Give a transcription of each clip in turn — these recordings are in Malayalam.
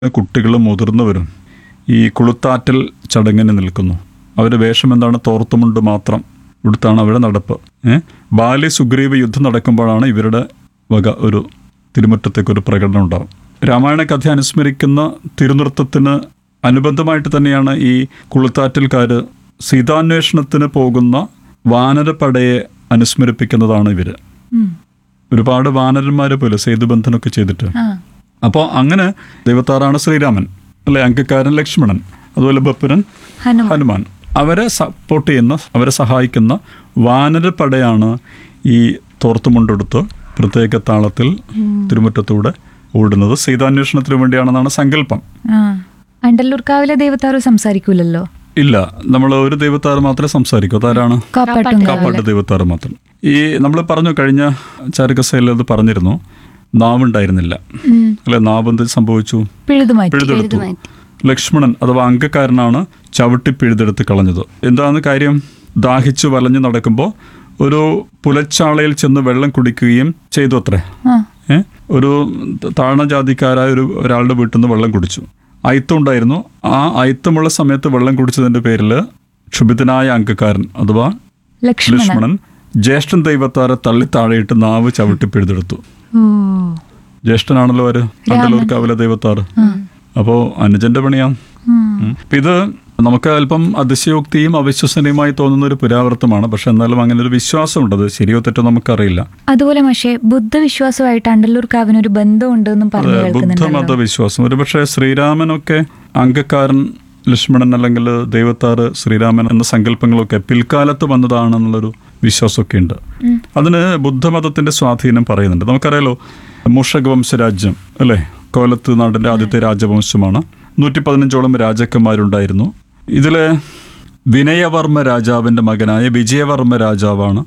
കുട്ടികളും മുതിർന്നവരും ഈ കുളുത്താറ്റൽ ചടങ്ങിന് നിൽക്കുന്നു അവരുടെ വേഷം എന്താണ് തോർത്തുമുണ്ട് മാത്രം ഇവിടുത്താണ് അവരുടെ നടപ്പ് ഏ ബാലി സുഗ്രീവ യുദ്ധം നടക്കുമ്പോഴാണ് ഇവരുടെ വക ഒരു തിരുമുറ്റത്തേക്ക് ഒരു പ്രകടനം ഉണ്ടാവും രാമായണ കഥ അനുസ്മരിക്കുന്ന തിരുനൃത്തത്തിന് അനുബന്ധമായിട്ട് തന്നെയാണ് ഈ കുളുത്താറ്റൽക്കാർ സീതാന്വേഷണത്തിന് പോകുന്ന വാനരപ്പടയെ അനുസ്മരിപ്പിക്കുന്നതാണ് ഇവര് ഉം. ഒരുപാട് വാനരന്മാരെ പോലെ സേതുബന്ധനൊക്കെ ചെയ്തിട്ട് ആ അപ്പോൾ അങ്ങനെ ദൈവത്താറാണ് ശ്രീരാമൻ അല്ലെ അങ്കക്കാരൻ ലക്ഷ്മണൻ അതുപോലെ ബപ്പുരൻ ഹനുമാൻ ഹനുമാൻ അവരെ സപ്പോർട്ട് ചെയ്യുന്ന അവരെ സഹായിക്കുന്ന വാനരപ്പടയാണ് ഈ തോർത്തുമുണ്ടെടുത്ത് പ്രത്യേക താളത്തിൽ തിരുമുറ്റത്തൂടെ ഓടുന്നത് സീതാന്വേഷണത്തിന് വേണ്ടിയാണെന്നാണ് സങ്കല്പം ആ അണ്ടല്ലൂർക്കാവിലെ ദൈവത്താറ് സംസാരിക്കൂലല്ലോ ഇല്ല നമ്മൾ ഒരു ദൈവത്താറ് മാത്രമേ സംസാരിക്കൂ അതാരാണ് കാപ്പാട്ടും കാപ്പാട്ട് ദൈവത്താറ് മാത്രം ഈ നമ്മൾ പറഞ്ഞു കഴിഞ്ഞ ചാരുകസയിൽ അത് പറഞ്ഞിരുന്നു നാവുണ്ടായിരുന്നില്ല അല്ലെ നാവ് എന്ത് സംഭവിച്ചു പിഴുതു മാറ്റി പിഴുതെടുത്തു ലക്ഷ്മണൻ അഥവാ അങ്കക്കാരനാണ് ചവിട്ടി പിഴുതെടുത്ത് കളഞ്ഞത് എന്താണ് കാര്യം ദാഹിച്ചു വലഞ്ഞു നടക്കുമ്പോൾ ഒരു പുലച്ചാളയിൽ ചെന്ന് വെള്ളം കുടിക്കുകയും ചെയ്തു അത്രേ ആ ഏ? ഒരു താഴ്ന്ന ജാതിക്കാരായ ഒരു ഒരാളുടെ വീട്ടിൽ നിന്ന് വെള്ളം കുടിച്ചു അയിത്തം ഉണ്ടായിരുന്നു ആ അയിത്തമുള്ള സമയത്ത് വെള്ളം കുടിച്ചതിന്റെ പേരിൽ ക്ഷുഭിതനായ അങ്കക്കാരൻ അഥവാ ലക്ഷ്മണൻ ലക്ഷ്മണൻ ജ്യേഷ്ഠൻ ദൈവത്താരെ തള്ളി താഴെയിട്ട് നാവ് ചവിട്ടി പിഴുതെടുത്തു ഓ ജ്യേഷ്ഠനാണല്ലോ അവര് കണ്ടലൂർക്കാവിലെ ദൈവത്താറ് അപ്പോ അനുജന്റെ പണിയാം ഉം. അപ്പൊ ഇത് നമുക്ക് അല്പം അതിശയോക്തിയും അവിശ്വസനീയമായി തോന്നുന്ന ഒരു പുരാവർത്തമാണ് പക്ഷെ എന്നാലും അങ്ങനെ ഒരു വിശ്വാസമുണ്ട് അത് ശരിയോ തെറ്റോ നമുക്കറിയില്ല അതുപോലെ പക്ഷേ ബുദ്ധവിശ്വാസമായിട്ട് അണ്ടല്ലൂർക്കാവിന് ഒരു ബന്ധമുണ്ടെന്നും പറഞ്ഞു കേൾക്കുന്നുണ്ടല്ലോ ബുദ്ധമത വിശ്വാസം ഒരുപക്ഷെ ശ്രീരാമനൊക്കെ അങ്കക്കാരൻ ലക്ഷ്മണൻ അല്ലെങ്കിൽ ദൈവത്താറ് ശ്രീരാമൻ എന്ന സങ്കല്പങ്ങളൊക്കെ പിൽക്കാലത്ത് വന്നതാണെന്നുള്ളൊരു വിശ്വാസമൊക്കെ ഉണ്ട് അതിന് ബുദ്ധമതത്തിന്റെ സ്വാധീനം പറയുന്നുണ്ട് നമുക്കറിയാലോ മൂഷക വംശരാജ്യം അല്ലേ കോലത്ത് നാടിന്റെ ആദ്യത്തെ രാജവംശമാണ് നൂറ്റി പതിനഞ്ചോളം രാജാക്കന്മാരുണ്ടായിരുന്നു ഇതിലെ വിനയവർമ്മ രാജാവിന്റെ മകനായ വിജയവർമ്മ രാജാവാണ്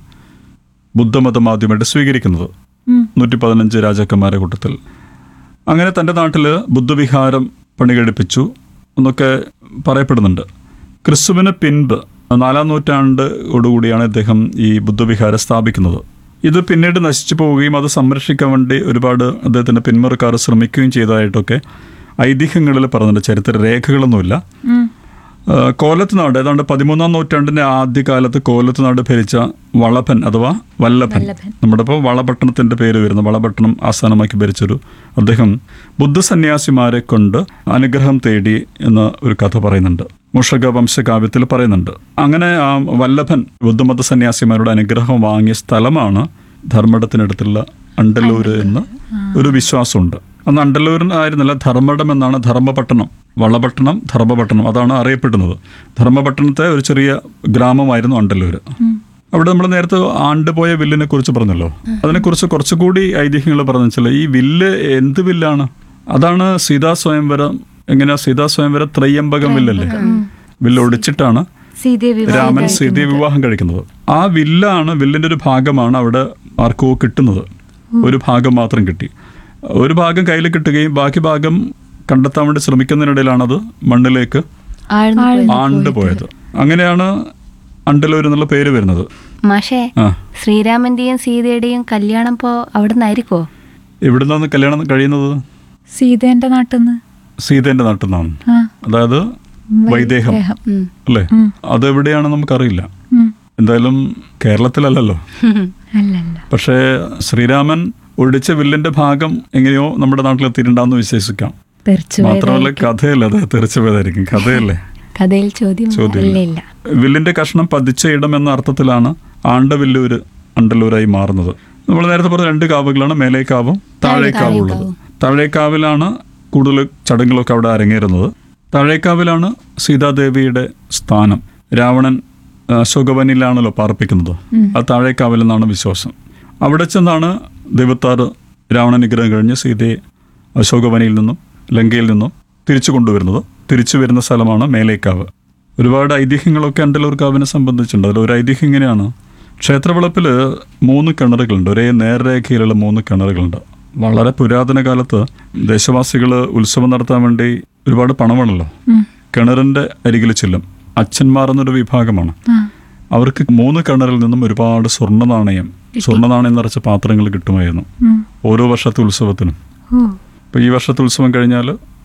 ബുദ്ധമതം ആദ്യമായിട്ട് സ്വീകരിക്കുന്നത് ഉം. നൂറ്റി പതിനഞ്ച് രാജാക്കന്മാരുടെ കൂട്ടത്തിൽ അങ്ങനെ തൻ്റെ നാട്ടിൽ ബുദ്ധവിഹാരം പണികഴിപ്പിച്ചു എന്നൊക്കെ പറയപ്പെടുന്നുണ്ട് ക്രിസ്തുവിന് പിൻപ് നാലാം നൂറ്റാണ്ടോടുകൂടിയാണ് ഇദ്ദേഹം ഈ ബുദ്ധവിഹാരം സ്ഥാപിക്കുന്നത് ഇത് പിന്നീട് നശിച്ചു പോവുകയും അത് സംരക്ഷിക്കാൻ വേണ്ടി ഒരുപാട് അദ്ദേഹത്തിൻ്റെ പിന്മുറക്കാർ ശ്രമിക്കുകയും ചെയ്തതായിട്ടൊക്കെ ഐതിഹ്യങ്ങളിൽ പറഞ്ഞിട്ടുണ്ട് ചരിത്ര രേഖകളൊന്നുമില്ല ഉം. ആ, കോലത്തുനാട് ഏതാണ്ട് പതിമൂന്നാം നൂറ്റാണ്ടിന്റെ ആദ്യകാലത്ത് കോലത്തുനാട് ഭരിച്ച വളഭൻ അഥവാ വല്ലഭൻ വല്ലഭൻ. നമ്മുടെ ഇപ്പോൾ വളപട്ടണത്തിന്റെ പേര് വരുന്ന വളപട്ടണം ആസ്ഥാനമാക്കി ഭരിച്ചൊരു അദ്ദേഹം ബുദ്ധസന്യാസിമാരെ കൊണ്ട് അനുഗ്രഹം തേടി എന്ന ഒരു കഥ പറയുന്നുണ്ട് മുഷക വംശകാവ്യത്തിൽ പറയുന്നുണ്ട് അങ്ങനെ ആ വല്ലഭൻ ബുദ്ധമത സന്യാസിമാരുടെ അനുഗ്രഹം വാങ്ങിയ സ്ഥലമാണ് ധർമ്മടത്തിനടുത്തുള്ള അണ്ടല്ലൂര് എന്ന് ഒരു വിശ്വാസമുണ്ട് അന്ന് അണ്ടല്ലൂരിനായിരുന്നില്ല ധർമ്മടം എന്നാണ് ധർമ്മപട്ടണം വളപട്ടണം ധർമ്മപട്ടണം അതാണ് അറിയപ്പെടുന്നത് ധർമ്മപട്ടണത്തെ ഒരു ചെറിയ ഗ്രാമമായിരുന്നു അണ്ടല്ലൂര് അവിടെ നമ്മൾ നേരത്തെ ആണ്ടുപോയ വില്ലിനെ കുറിച്ച് പറഞ്ഞല്ലോ അതിനെക്കുറിച്ച് കുറച്ചുകൂടി ഐതിഹ്യങ്ങൾ പറഞ്ഞു വെച്ചാൽ ഈ വില്ല് എന്ത് വില്ലാണ് അതാണ് സീതാ സ്വയംവരം എങ്ങനെയാ സീതാ സ്വയംവരം ത്രയ്യംബകം വില്ലല്ലേ വില്ല് ഒടിച്ചിട്ടാണ് സീതയെ വിവാഹം രാമൻ സീതയെ വിവാഹം കഴിക്കുന്നത് ആ വില്ലാണ് വില്ലിന്റെ ഒരു ഭാഗമാണ് അവിടെ ആർക്കോ കിട്ടുന്നത് ഒരു ഭാഗം മാത്രം കിട്ടി ഒരു ഭാഗം കയ്യിൽ കിട്ടുകയും ബാക്കി ഭാഗം കണ്ടെത്താൻ വേണ്ടി ശ്രമിക്കുന്നതിനിടയിലാണത് മണ്ണിലേക്ക് ആഴ്ന്നു ആണ്ട് പോയത് അങ്ങനെയാണ് അണ്ടലൂർ എന്നുള്ള പേര് വരുന്നത് മാഷേ ആ ശ്രീരാമന്റെയും സീതയുടെയും കല്യാണം പോ അവിടെ നിന്നായിരിക്കോ എവിടുന്നാണ് കല്യാണം കഴിയുന്നത് സീതേന്റെ നാട്ടിന്ന് സീതേന്റെ നാട്ടിൽ നിന്നാണ് ആ അതായത് വൈദേഹം ദേഹം. അല്ലേ അതെവിടെയാണ് നമുക്കറിയില്ല ഉം. എന്തായാലും കേരളത്തിലല്ലല്ലോ അല്ലല്ല പക്ഷേ ശ്രീരാമൻ ഒഴിച്ച വില്ലിന്റെ ഭാഗം എങ്ങനെയോ നമ്മുടെ നാട്ടിലെത്തിയിട്ടുണ്ടാന്ന് വിശ്വസിക്കാം തെറിച്ചു മാത്രമല്ല കഥയല്ലേ അത് തെറിച്ചു പോയതായിരിക്കും കഥയല്ലേ കഥയിൽ ചോദ്യം ചോദ്യം ഇല്ല ഇല്ല വില്ലിന്റെ കഷ്ണം പതിച്ച ഇടം എന്ന അർത്ഥത്തിലാണ് ആണ്ടവില്ലൂര് അണ്ടല്ലൂരായി മാറുന്നത് നമ്മൾ നേരത്തെ പറഞ്ഞ രണ്ട് കാവുകളാണ് മേലേക്കാവും താഴേക്കാവും ഉള്ളത് താഴേക്കാവിലാണ് കൂടുതൽ ചടങ്ങുകളൊക്കെ അവിടെ അരങ്ങേറുന്നത് താഴേക്കാവിലാണ് സീതാദേവിയുടെ സ്ഥാനം രാവണൻ ആ, അശോകവനിലാണല്ലോ പാർപ്പിക്കുന്നത് ആ താഴേക്കാവിൽ നിന്നാണ് വിശ്വാസം അവിടെ ചെന്നാണ് ദൈവത്താറ് രാവണ നിഗ്രഹം കഴിഞ്ഞ് സീതയെ അശോകവനിയിൽ നിന്നും ലങ്കയിൽ നിന്നും തിരിച്ചു കൊണ്ടുവരുന്നത് തിരിച്ചു വരുന്ന സ്ഥലമാണ് മേലേക്കാവ് ഒരുപാട് ഐതിഹ്യങ്ങളൊക്കെ അണ്ടലൂർക്കാവിനെ സംബന്ധിച്ചിട്ടുണ്ട് അതിൽ ഒരു ഐതിഹ്യം ഇങ്ങനെയാണ് ക്ഷേത്രവളപ്പിൽ മൂന്ന് കിണറുകളുണ്ട് ഒരേ നേർരേഖയിലുള്ള മൂന്ന് കിണറുകളുണ്ട് വളരെ പുരാതന കാലത്ത് ദേശവാസികൾ ഉത്സവം നടത്താൻ വേണ്ടി ഒരുപാട് പണമാണല്ലോ കിണറിന്റെ അരികിൽ ചെല്ലും അച്ഛന്മാർ എന്നൊരു വിഭാഗമാണ് ആ അവർക്ക് മൂന്ന് കിണറിൽ നിന്നും ഒരുപാട് സ്വർണ്ണ നാണയം സ്വർണ്ണ നാണയം നിറച്ച പാത്രങ്ങൾ കിട്ടുമായിരുന്നു ഉം. ഓരോ വർഷത്തെ ഉത്സവത്തിനും ഓ അപ്പോൾ ഈ വർഷത്തെ ഉത്സവം കഴിഞ്ഞാൽ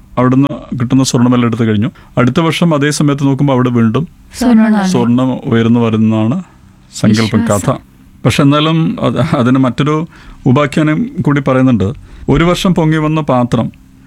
അവിടുന്ന് കിട്ടുന്ന സ്വർണ്ണമെല്ലാം എടുത്തു കഴിഞ്ഞു അടുത്ത വർഷം അതേ സമയത്ത് നോക്കുമ്പോൾ അവിടെ വീണ്ടും സ്വർണ്ണമാണ് സ്വർണം ഉയർന്നു വരുന്നതാണ് സങ്കല്പം കഥ പക്ഷെ എന്നാലും അത് അതിന് മറ്റൊരു ഉപാഖ്യാനം കൂടി പറയുന്നുണ്ട് ഒരു വർഷം പൊങ്ങി വന്ന പാത്രം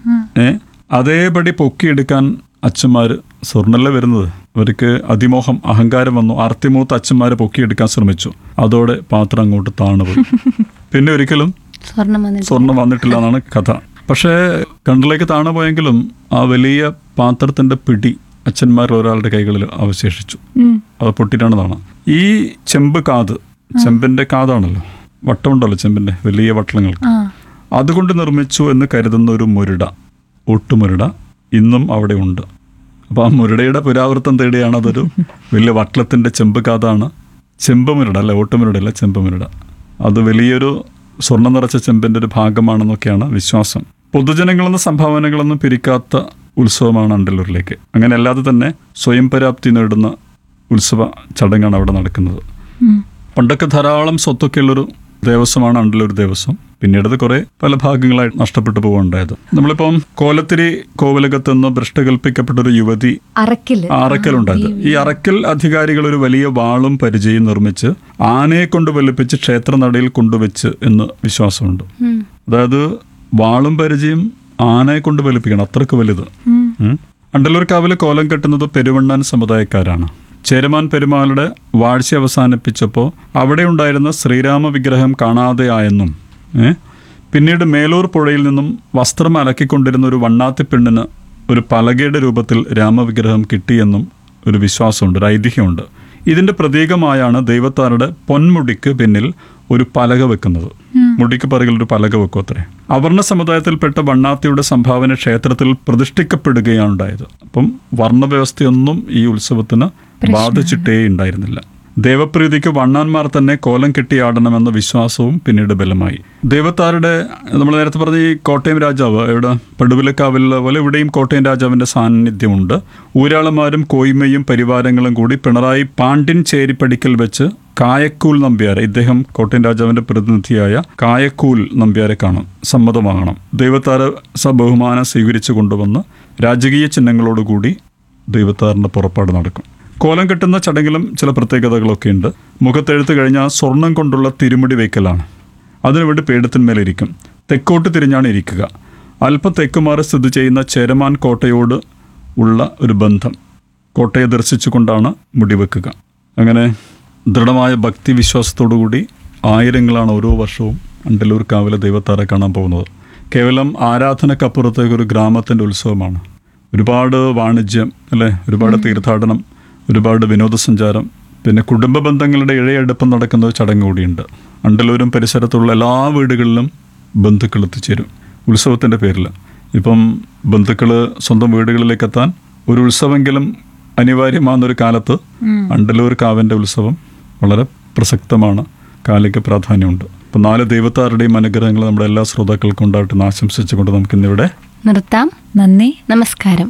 ഏ അതേപടി പൊക്കിയെടുക്കാൻ അച്ഛന്മാര് സ്വർണ്ണല്ല വരുന്നത് അവർക്ക് അതിമോഹം അഹങ്കാരം വന്നു ആർത്തിമൂത്ത് അച്ഛന്മാരെ പൊക്കിയെടുക്കാൻ ശ്രമിച്ചു അതോടെ പാത്രം അങ്ങോട്ട് താണുപോയി പിന്നെ ഒരിക്കലും സ്വർണം വന്നിട്ട് സ്വർണം വന്നിട്ടില്ല എന്നാണ് കഥ പക്ഷേ കണ്ടിലേക്ക് താണു പോയെങ്കിലും ആ വലിയ പാത്രത്തിന്റെ പിടി അച്ഛന്മാരിൽ ഒരാളുടെ കൈകളിൽ അവശേഷിച്ചു ഉം. അത് പൊട്ടിട്ടാണതാണ് ഈ ചെമ്പ് കാത് ചെമ്പിന്റെ കാതാണല്ലോ വട്ടമുണ്ടല്ലോ ചെമ്പിന്റെ വലിയ വട്ടളങ്ങൾക്ക് ആ അതുകൊണ്ട് നിർമ്മിച്ചു എന്ന് കരുതുന്ന ഒരു മുരുട ഒട്ടുമുരുട ഇന്നും അവിടെ ഉണ്ട് അപ്പോൾ ആ മുരുടയുടെ പുരാവൃത്തം തേടിയാണ് അതൊരു വലിയ വട്ടളത്തിന്റെ ചെമ്പ് കാതാണ് ചെമ്പ് മുരുട അല്ല ഓട്ടുമുരുട അല്ല ചെമ്പ് മുരുട അത് വലിയൊരു സ്വർണ്ണം നിറച്ച ചെമ്പിന്റെ ഒരു ഭാഗമാണെന്നൊക്കെയാണ് വിശ്വാസം പൊതുജനങ്ങളെന്ന സംഭാവനകളൊന്നും പിരിക്കാത്ത ഉത്സവമാണ് അണ്ടല്ലൂരിലേക്ക് അങ്ങനെ അല്ലാതെ തന്നെ സ്വയം പര്യാപ്തി നേടുന്ന ഉത്സവ ചടങ്ങാണ് അവിടെ നടക്കുന്നത് ഉം. പണ്ടൊക്കെ ധാരാളം സ്വത്തൊക്കെയുള്ളൊരു ദേവസ്വമാണ് അണ്ടല്ലൂർ ദേവസ്വം പിന്നീട് അത് കുറെ പല ഭാഗങ്ങളായി നഷ്ടപ്പെട്ടു പോവുകയുണ്ടായത് നമ്മളിപ്പം കോലത്തിരി കോവിലകത്ത് നിന്ന് ഭ്രഷ്ടകൽപ്പിക്കപ്പെട്ട ഒരു യുവതി അറക്കില് അറക്കലുണ്ടായത് ഈ അറക്കൽ അധികാരികൾ ഒരു വലിയ വാളും പരിചയം നിർമ്മിച്ച് ആനയെ കൊണ്ട് വലിപ്പിച്ച് ക്ഷേത്രനടയിൽ കൊണ്ടുവച്ച് എന്ന് വിശ്വാസമുണ്ട് ഉം. അതായത് വാളും പരിചയം ആനയെ കൊണ്ട് വലിപ്പിക്കണം അത്രക്ക് വലുത് ഉം. ഉം. അണ്ടല്ലൂർ കാവിലെ കോലം കെട്ടുന്നത് പെരുവണ്ണാൻ സമുദായക്കാരാണ് ചേരമാൻ പെരുമാളുടെ വാഴ്ച അവസാനിപ്പിച്ചപ്പോൾ അവിടെ ഉണ്ടായിരുന്ന ശ്രീരാമ വിഗ്രഹം കാണാതെയായെന്നും ഏ? പിന്നീട് മേലൂർ പുഴയിൽ നിന്നും വസ്ത്രം അലക്കിക്കൊണ്ടിരുന്ന ഒരു വണ്ണാത്തി പെണ്ണിന് ഒരു പലകയുടെ രൂപത്തിൽ രാമവിഗ്രഹം കിട്ടിയെന്നും ഒരു വിശ്വാസമുണ്ട് ഒരു ഐതിഹ്യമുണ്ട് ഇതിന്റെ പ്രതീകമായാണ് ദൈവത്താരുടെ പൊന്മുടിക്ക് പിന്നിൽ ഒരു പലക വെക്കുന്നത് മുടിക്ക് പിറകിൽ ഒരു പലക വെക്കും അത്രേ അവർണ സമുദായത്തിൽപ്പെട്ട വണ്ണാത്തിയുടെ സംഭാവന ക്ഷേത്രത്തിൽ പ്രതിഷ്ഠിക്കപ്പെടുകയാണ് ഉണ്ടായത് അപ്പം വർണ്ണവ്യവസ്ഥയൊന്നും ഈ ഉത്സവത്തിന് ബാധിച്ചിട്ടേ ഉണ്ടായിരുന്നില്ല ദേവപ്രീതിക്ക് വണ്ണാന്മാർ തന്നെ കോലം കെട്ടിയാടണമെന്ന വിശ്വാസവും പിന്നീട് ബലമായി ദൈവത്താരുടെ നമ്മൾ നേരത്തെ പറഞ്ഞ ഈ കോട്ടയം രാജാവ് ഇവിടെ പടുവിലക്കാവിലെ പോലെ ഇവിടെയും കോട്ടയം രാജാവിന്റെ സാന്നിധ്യമുണ്ട് ഊരാളന്മാരും കോയ്മയും പരിവാരങ്ങളും കൂടി പിണറായി പാണ്ഡ്യൻ ചേരിപ്പടിക്കൽ വെച്ച് കായക്കൂൽ നമ്പ്യാരെ ഇദ്ദേഹം കോട്ടയം രാജാവിന്റെ പ്രതിനിധിയായ കായക്കൂൽ നമ്പ്യാരെ കാണും സമ്മതമാകണം ദൈവത്താര സബഹുമാനം സ്വീകരിച്ചു കൊണ്ടുവന്ന് രാജകീയ ചിഹ്നങ്ങളോടുകൂടി ദൈവത്താറിന്റെ പുറപ്പാട് നടക്കും കോലം കെട്ടുന്ന ചടങ്ങിലും ചില പ്രത്യേകതകളൊക്കെ ഉണ്ട് മുഖത്തെഴുത്ത് കഴിഞ്ഞാൽ സ്വർണം കൊണ്ടുള്ള തിരുമുടി വയ്ക്കലാണ് അതിനുവേണ്ടി പീഠത്തിന്മേലിരിക്കും തെക്കോട്ട് തിരിഞ്ഞാണ് ഇരിക്കുക അല്പ തെക്കുമാറി സ്ഥിതി ചെയ്യുന്ന ചേരമാൻ കോട്ടയോട് ഉള്ള ഒരു ബന്ധം കോട്ടയെ ദർശിച്ചുകൊണ്ടാണ് മുടിവെക്കുക അങ്ങനെ ദൃഢമായ ഭക്തി വിശ്വാസത്തോടുകൂടി ആയിരങ്ങളാണ് ഓരോ വർഷവും അണ്ടല്ലൂർ കാവിലെ ദൈവത്താറെ കാണാൻ പോകുന്നത് കേവലം ആരാധനക്കപ്പുറത്തേക്ക് ഒരു ഗ്രാമത്തിൻ്റെ ഉത്സവമാണ് ഒരുപാട് വാണിജ്യം അല്ലേ ഒരുപാട് തീർത്ഥാടനം ഒരുപാട് വിനോദസഞ്ചാരം പിന്നെ കുടുംബ ബന്ധങ്ങളുടെ ഇഴയെടുപ്പം നടക്കുന്ന ഒരു ചടങ്ങ് കൂടിയുണ്ട് അണ്ടലൂരും പരിസരത്തുള്ള എല്ലാ വീടുകളിലും ബന്ധുക്കൾ എത്തിച്ചേരും ഉത്സവത്തിൻ്റെ പേരിൽ ഇപ്പം ബന്ധുക്കൾ സ്വന്തം വീടുകളിലേക്ക് എത്താൻ ഒരു ഉത്സവമെങ്കിലും അനിവാര്യമാകുന്നൊരു കാലത്ത് അണ്ടലൂർ കാവിൻ്റെ ഉത്സവം വളരെ പ്രസക്തമാണ് കാലിക പ്രാധാന്യമുണ്ട് അപ്പം നാല് ദൈവത്താരുടെയും അനുഗ്രഹങ്ങൾ നമ്മുടെ എല്ലാ ശ്രോതാക്കൾക്കും ഉണ്ടാവട്ടെ എന്ന് ആശംസിച്ചുകൊണ്ട് നമുക്കിന്നിവിടെ നിർത്താം നന്ദി നമസ്കാരം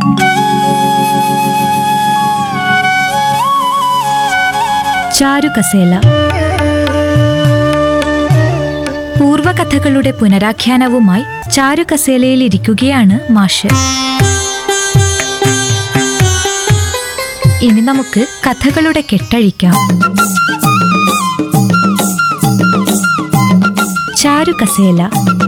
ചാരുകസേല പൂർവകഥകളുടെ പുനരാഖ്യാനവുമായി ചാരുകസേലയിൽ ഇരിക്കുകയാണ് മാഷ് ഇനി നമുക്ക് കഥകളുടെ കെട്ടഴിക്കാം ചാരുകസേല